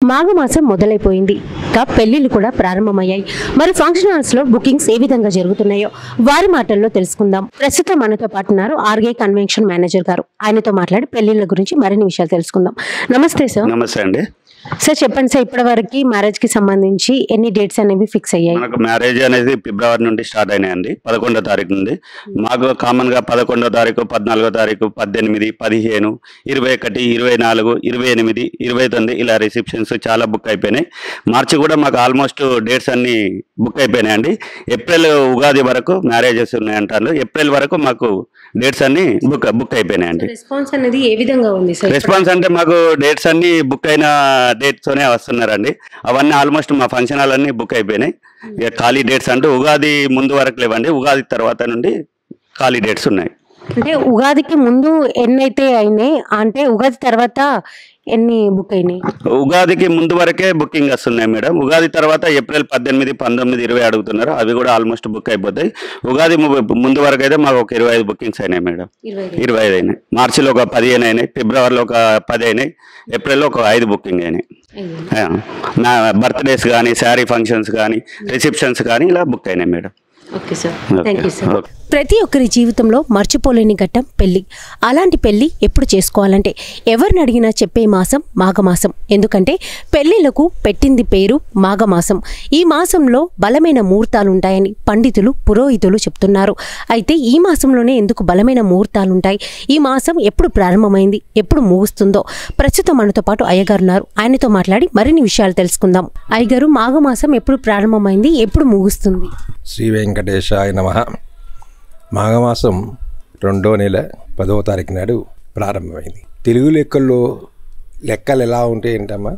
మాఘమాసం మొదలైపోయింది ఇంకా పెళ్లిళ్ళు కూడా ప్రారంభమయ్యాయి మరి ఫంక్షన్ హాల్స్ లో బుకింగ్స్ ఏ విధంగా జరుగుతున్నాయో వారి మాటల్లో తెలుసుకుందాం ప్రస్తుతం మనతో పాటు ఉన్నారు ఆర్గే కన్వెన్షన్ మేనేజర్ గారు ఆయనతో మాట్లాడి పెళ్లిళ్ళ గురించి మరిన్ని విషయాలు తెలుసుకుందాం నమస్తే సార్ నమస్తే అండి సార్ చెప్పండి సార్ ఇప్పటి వరకు మ్యారేజ్ కి సంబంధించి ఎన్ని డేట్స్ అనేవి ఫిక్స్ అయ్యాయి మనకు మ్యారేజ్ అనేది ఫిబ్రవరి నుండి స్టార్ట్ అయినాయండి పదకొండో తారీఖు నుండి మాకు కామన్ గా పదకొండో తారీఖు పద్నాలుగో తారీఖు పద్దెనిమిది పదిహేను ఇరవై ఒకటి ఇరవై నాలుగు ఇరవై ఎనిమిది ఇరవై తొమ్మిది ఇలా రిసెప్షన్స్ చాలా బుక్ అయిపోయినాయి మార్చి కూడా మాకు ఆల్మోస్ట్ డేట్స్ అన్ని బుక్ అయిపోయినాయండి ఏప్రిల్ ఉగాది వరకు మ్యారేజెస్ ఉన్నాయంటారు ఏప్రిల్ వరకు మాకు డేట్స్ అన్ని బుక్ బుక్ అయిపోయినాయండి రెస్పాన్స్ అనేది ఏ విధంగా ఉంది సార్ రెస్పాన్స్ అంటే మాకు డేట్స్ అన్ని బుక్ అయిన డేట్స్ తోనే వస్తున్నారండి అవన్నీ ఆల్మోస్ట్ మా ఫంక్షన్ హాల్ అన్ని బుక్ అయిపోయినాయి ఇక ఖాళీ డేట్స్ అంటూ ఉగాది ముందు వరకు లేవండి ఉగాది తర్వాత నుండి ఖాళీ డేట్స్ ఉన్నాయి అంటే ఉగాదికి ముందు ఎన్ని అయితే అయినాయి అంటే ఉగాది తర్వాత ఎన్ని బుక్ అయినాయి ఉగాదికి ముందు వరకే బుకింగ్ వస్తున్నాయి మేడం ఉగాది తర్వాత ఏప్రిల్ పద్దెనిమిది పంతొమ్మిది ఇరవై అడుగుతున్నారు అవి కూడా ఆల్మోస్ట్ బుక్ అయిపోతాయి ఉగాది ము- ముందు వరకు అయితే మాకు ఒక ఇరవై ఐదు బుకింగ్స్ అయినాయి మేడం ఇరవై ఇరవై ఐదు అయినాయి మార్చిలో ఒక పదిహేను అయినాయి ఫిబ్రవరిలో ఒక పది అయినాయి ఏప్రిల్లో ఒక ఐదు బుకింగ్ అయినాయి ఆ, నా బర్త్డేస్ కానీ శారీ ఫంక్షన్స్ కానీ రిసెప్షన్స్ కానీ ఇలా బుక్ అయినాయి madam okay sir okay. Thank you sir okay. ప్రతి ఒక్కరి జీవితంలో మర్చిపోలేని ఘట్టం పెళ్లి అలాంటి పెళ్లి ఎప్పుడు చేసుకోవాలంటే ఎవరిని అడిగినా చెప్పే మాసం మాఘమాసం ఎందుకంటే పెళ్లిళ్లకు పెట్టింది పేరు మాఘమాసం ఈ మాసంలో బలమైన ముహూర్తాలు ఉంటాయని పండితులు పురోహితులు చెప్తున్నారు అయితే ఈ మాసంలోనే ఎందుకు బలమైన ముహూర్తాలు ఉంటాయి ఈ మాసం ఎప్పుడు ప్రారంభమైంది ఎప్పుడు ముగుస్తుందో ప్రస్తుతం మనతో పాటు అయ్యగారు ఉన్నారు ఆయనతో మాట్లాడి మరిన్ని విషయాలు తెలుసుకుందాం అయ్యగారు మాఘమాసం ఎప్పుడు ప్రారంభమైంది ఎప్పుడు ముగుస్తుంది శ్రీ వెంకటేశాయ నమ మాఘమాసం రెండో నెల పదవ తారీఖు నాడు ప్రారంభమైంది తెలుగు లెక్కల్లో లెక్కలు ఎలా ఉంటాయి ఏంటమ్మా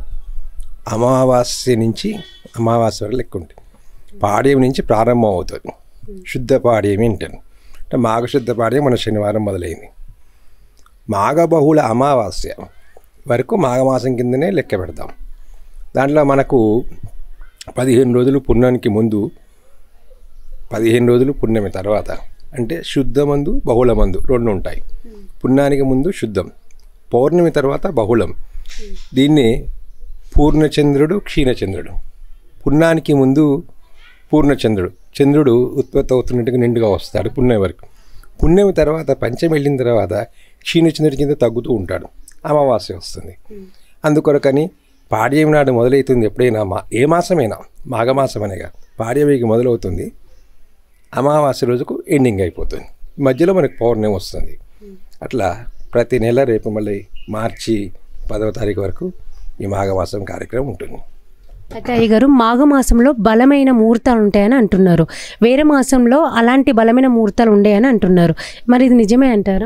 అమావాస్య నుంచి అమావాస్య వరకు లెక్క ఉంటుంది పాడ్యం నుంచి ప్రారంభం అవుతుంది శుద్ధ పాడ్యం ఏంటని అంటే మాఘ శుద్ధ పాడ్యం మన శనివారం మొదలైంది మాఘ బహుళ అమావాస్య వరకు మాఘమాసం కిందనే లెక్క పెడతాం దాంట్లో మనకు పదిహేను రోజులు పుణ్యానికి ముందు పదిహేను రోజులు పుణ్యమి తర్వాత అంటే శుద్ధమందు బహుళమందు రెండు ఉంటాయి పుణ్యానికి ముందు శుద్ధం పౌర్ణమి తర్వాత బహుళం దీన్ని పూర్ణచంద్రుడు క్షీణచంద్రుడు పుణ్యానికి ముందు పూర్ణచంద్రుడు చంద్రుడు ఉత్పత్తి అవుతున్నట్టుగా నిండుగా వస్తాడు పుణ్యం వరకు పుణ్యమి తర్వాత పంచమి వెళ్ళిన తర్వాత క్షీణచంద్రుడి కింద తగ్గుతూ ఉంటాడు అమావాస్య వస్తుంది అందుకొరకని పాడ్యమి నాడు మొదలవుతుంది ఎప్పుడైనా మా ఏ మాసమైనా మాఘమాసం అనేగా పాడ్యమికి మొదలవుతుంది అమావాస్య రోజుకు ఎండింగ్ అయిపోతుంది మధ్యలో మనకు పౌర్ణమి వస్తుంది అట్లా ప్రతి నెల రేపు మళ్ళీ మార్చి పదవ తారీఖు వరకు ఈ మాఘమాసం కార్యక్రమం ఉంటుంది అయితే అయ్యగారు మాఘమాసంలో బలమైన ముహూర్తాలు ఉంటాయని అంటున్నారు వేరే మాసంలో అలాంటి బలమైన ముహూర్తాలు ఉండేయని అంటున్నారు మరి ఇది నిజమే అంటారా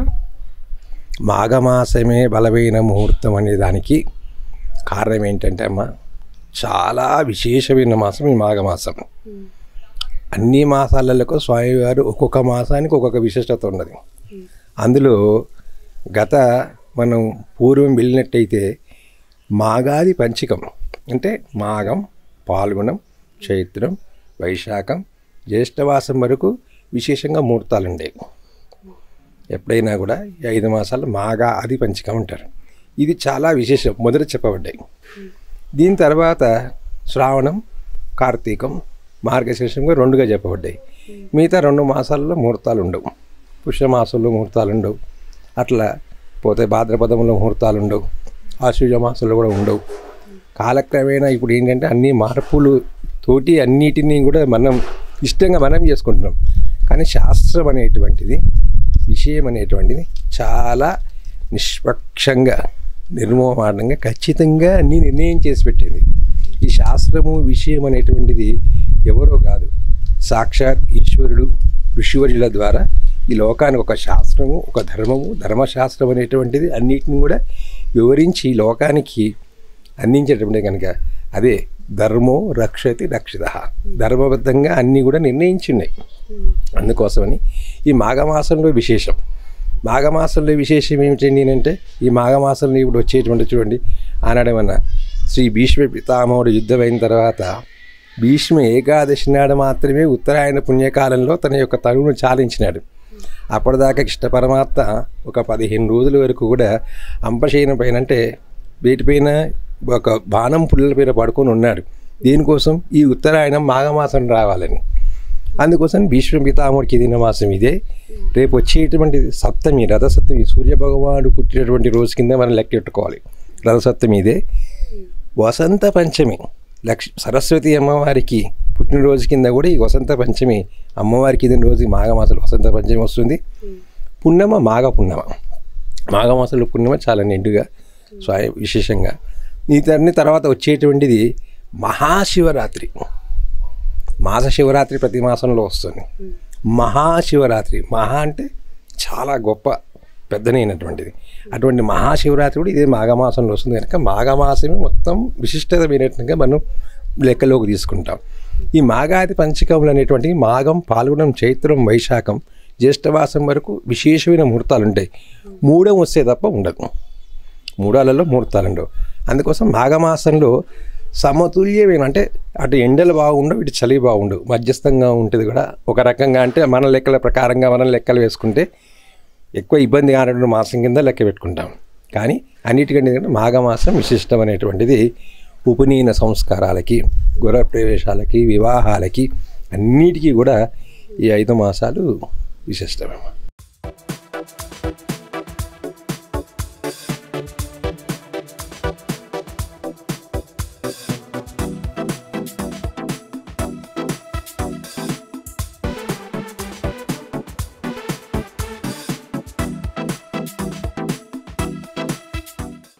మాఘమాసమే బలమైన ముహూర్తం అనే దానికి కారణం ఏంటంటే అమ్మ చాలా విశేషమైన మాసం ఈ మాఘమాసం అన్ని మాసాలలో స్వామివారు ఒక్కొక్క మాసానికి ఒక్కొక్క విశిష్టత ఉన్నది అందులో గత మనం పూర్వం వెళ్ళినట్టయితే మాగాది పంచికం అంటే మాఘం పాల్గొనం చైత్రం వైశాఖం జ్యేష్ఠమాసం వరకు విశేషంగా ముహూర్తాలు ఉండేవి ఎప్పుడైనా కూడా ఈ ఐదు మాసాలు మాగా ఆది పంచకం అంటారు ఇది చాలా విశేషం మొదట చెప్పబడ్డాయి దీని తర్వాత శ్రావణం కార్తీకం మార్గశీర్షంగా రెండుగా చెప్పబడ్డాయి మిగతా రెండు మాసాలలో ముహూర్తాలు ఉండవు పుష్యమాసంలో ముహూర్తాలు ఉండవు అట్లా పోతే భాద్రపదంలో ముహూర్తాలు ఉండవు ఆశ్వజ మాసంలో కూడా ఉండవు కాలక్రమేణా ఇప్పుడు ఏంటంటే అన్ని మార్పులు తోటి అన్నిటినీ కూడా మనం ఇష్టంగా మనం చేసుకుంటున్నాం కానీ శాస్త్రం అనేటువంటిది విషయం అనేటువంటిది చాలా నిష్పక్షంగా నిర్మోహమాటంగా ఖచ్చితంగా అన్ని నిర్ణయం చేసి పెట్టింది ఈ శాస్త్రము విషయం అనేటువంటిది ఎవరో కాదు సాక్షాత్ ఈశ్వరుడు ఋషివర్యుల ద్వారా ఈ లోకానికి ఒక శాస్త్రము ఒక ధర్మము ధర్మశాస్త్రం అనేటువంటిది అన్నిటిని కూడా వివరించి ఈ లోకానికి అందించేటప్పుడే కనుక అదే ధర్మో రక్షతి రక్షిత ధర్మబద్ధంగా అన్నీ కూడా నిర్ణయించి ఉన్నాయి అందుకోసమని ఈ మాఘమాసంలో విశేషం మాఘమాసంలో విశేషం ఏమిటండి అంటే ఈ మాఘమాసంలో ఇప్పుడు వచ్చేటువంటి చూడండి ఆనాడేమన్నా శ్రీ భీష్మ పితామహుడు యుద్ధమైన తర్వాత భీష్మ ఏకాదశి నాడు మాత్రమే ఉత్తరాయణ పుణ్యకాలంలో తన యొక్క తనువును చాలించినాడు అప్పటిదాకా కృష్ణ పరమాత్మ ఒక పదిహేను రోజుల వరకు కూడా అంపశయనం పైన అంటే వీటిపైన ఒక బాణం పుల్లల మీద పడుకొని ఉన్నాడు దీనికోసం ఈ ఉత్తరాయణం మాఘమాసం రావాలని అందుకోసం భీష్మ పితామహుడికి దిన మాసం ఇదే రేపు వచ్చేటువంటి సప్తమి రథసప్తమి సూర్య భగవానుడు పుట్టినటువంటి రోజు కింద మనం లెక్కెట్టుకోవాలి రథసప్తమి ఇదే వసంత పంచమి లక్ష సరస్వతి అమ్మవారికి పుట్టినరోజు కింద కూడా ఈ వసంత పంచమి అమ్మవారికి ఇదిన రోజు మాఘమాసంలో వసంత పంచమి వస్తుంది పున్నమ మాఘ పున్నమ మాఘమాసంలో పున్నమ చాలా నిండుగా స్వయం విశేషంగా ఈ తన్ని తర్వాత వచ్చేటువంటిది మహాశివరాత్రి మాస శివరాత్రి ప్రతి మాసంలో వస్తుంది మహాశివరాత్రి మహా అంటే చాలా గొప్ప పెద్దనైనటువంటిది అటువంటి మహాశివరాత్రి కూడా ఇదే మాఘమాసంలో వస్తుంది కనుక మాఘమాసమే మొత్తం విశిష్టమైనట్టుగా మనం లెక్కలోకి తీసుకుంటాం ఈ మాఘాది పంచకములు అనేటువంటివి మాఘం పాల్గొనం చైత్రం వైశాఖం జ్యేష్ఠమాసం వరకు విశేషమైన ముహూర్తాలు ఉంటాయి మూడం వస్తే తప్ప ఉండదు మూడాలలో ముహూర్తాలు ఉండవు అందుకోసం మాఘమాసంలో సమతుల్యమైన అంటే అటు ఎండలు బాగుండవు ఇటు చలి బాగుండవు మధ్యస్థంగా ఉంటుంది కూడా ఒక రకంగా అంటే మన లెక్కల ప్రకారంగా మనం లెక్కలు వేసుకుంటే ఎక్కువ ఇబ్బంది కానటువంటి మాసం కింద లెక్క పెట్టుకుంటాం కానీ అన్నిటికంటే ఏంటంటే మాఘమాసం విశిష్టం అనేటువంటిది ఉపనయన సంస్కారాలకి గుర ప్రవేశాలకి వివాహాలకి అన్నిటికీ కూడా ఈ ఐదు మాసాలు విశిష్టమే